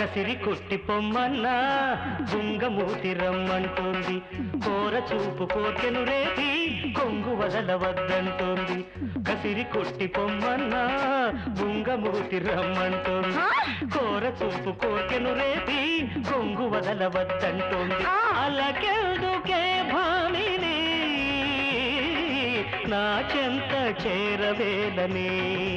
కసిరి కొట్టి పొమ్మన్నా బుంగమూతి రమ్మంటోంది కోర చూపు కోర్కెను రేపి కొంగు వదలవద్దంటోంది కసిరి కొట్టి పొమ్మన్నా బుంగమూతి రమ్మంటోంది కోర చూపు కోర్కెను రేపి కొంగు వదలవద్దంటోంది అలకెందుకే భామిని నా చెంత చేరవేలని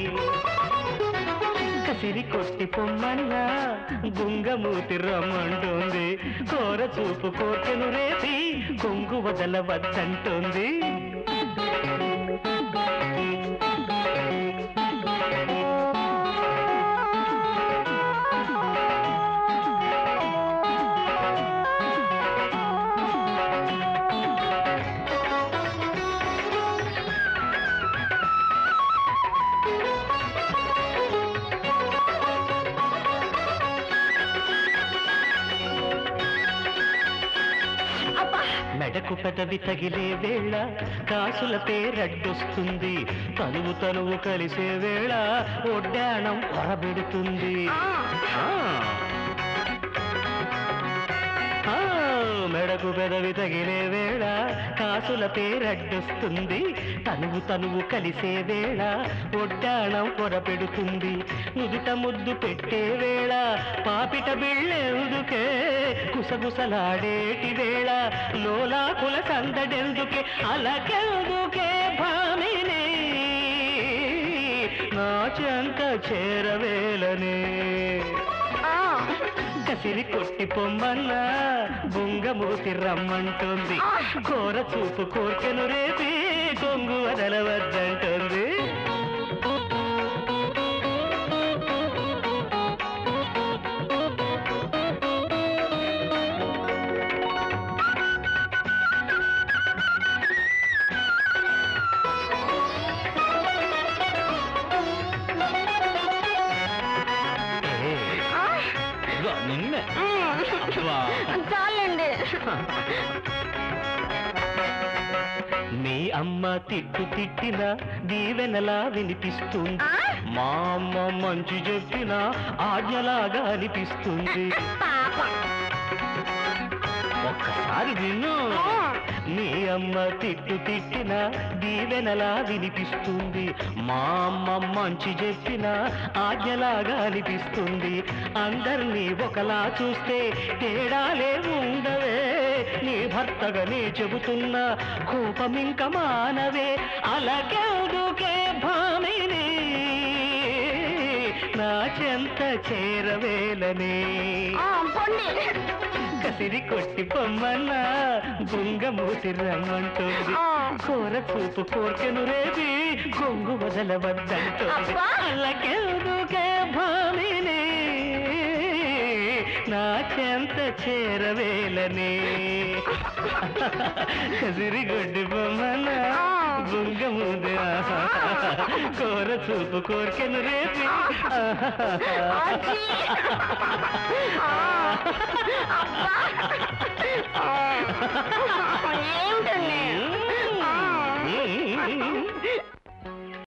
కసిరి కొట్టి పొమ్మన్నా గుంగమూతి రమ్మంటోంది కోర చూపు కోర్కెను రేపి కొంగు వదలవద్దంటోంది మెడకు పెదవి తగిలే వేళ కాసుల పేరడ్డొస్తుంది తనువు తనువు కలిసే వేళ ఒడ్డాణం పొరబెడుతుంది ఆ. ఆ, మెడకు పెదవి తగిలే వేళ కాసుల పేరడ్డొస్తుంది తనువు తనువు కలిసే వేళ ఒడ్డాణం పొరపెడుతుంది నుదుట ముద్దు పెట్టే వేళ పాపిట బిళ్ళెందుకే గుసగుసలాడేటి వేళ లోలాకుల సందడెందుకే అలకెందుకే భామిని నా చెంత చేరవేలనే కసిరి కొట్టి పొమ్మన్నా బుంగమూతి రమ్మంటుంది కోర చూపు కోర్కెను రేపి కొంగు వదలవద్దంటుంది ఇదిగో నిన్నే అబ్బా. చాలండి మీ అమ్మ తిట్టు తిట్టిన దీవెనలా వినిపిస్తుంది మా అమ్మ మంచి చెప్పిన ఆజ్ఞలాగా అనిపిస్తుంది పాపం ఒక్కసారి విను మీ అమ్మ తిట్టు తిట్టిన దీవెనలా వినిపిస్తుంది మా అమ్మ మంచి చెప్పిన ఆజ్ఞలాగా అనిపిస్తుంది అందరినీ ఒకలా చూస్తే తేడాలే ఉండవే నీ భర్తగా నీ చెబుతున్నా కోపమింక మానవే అలాగెందుకే భామిని నా చెంత చేరవేలనే ఆ, పొండి కసిరి కొట్టి పొమ్మన్నా బుంగమూతి రమ్మంటుంది ఆ. కూర చూపు కోర్కెను రేపి కొంగు వదలవద్దంటుంది అబ్బా. అల్లకెందుకే భామిని నా చెంత చేరవేలని కసిరి కొట్టి పొమ్మన్నా ఆ. బుంగమూతి కూర చూపు కోర్కెను రేపి ఆచి. ఆ, అబ్బా. ఆ, ఏమిటండి ఆ. Mm.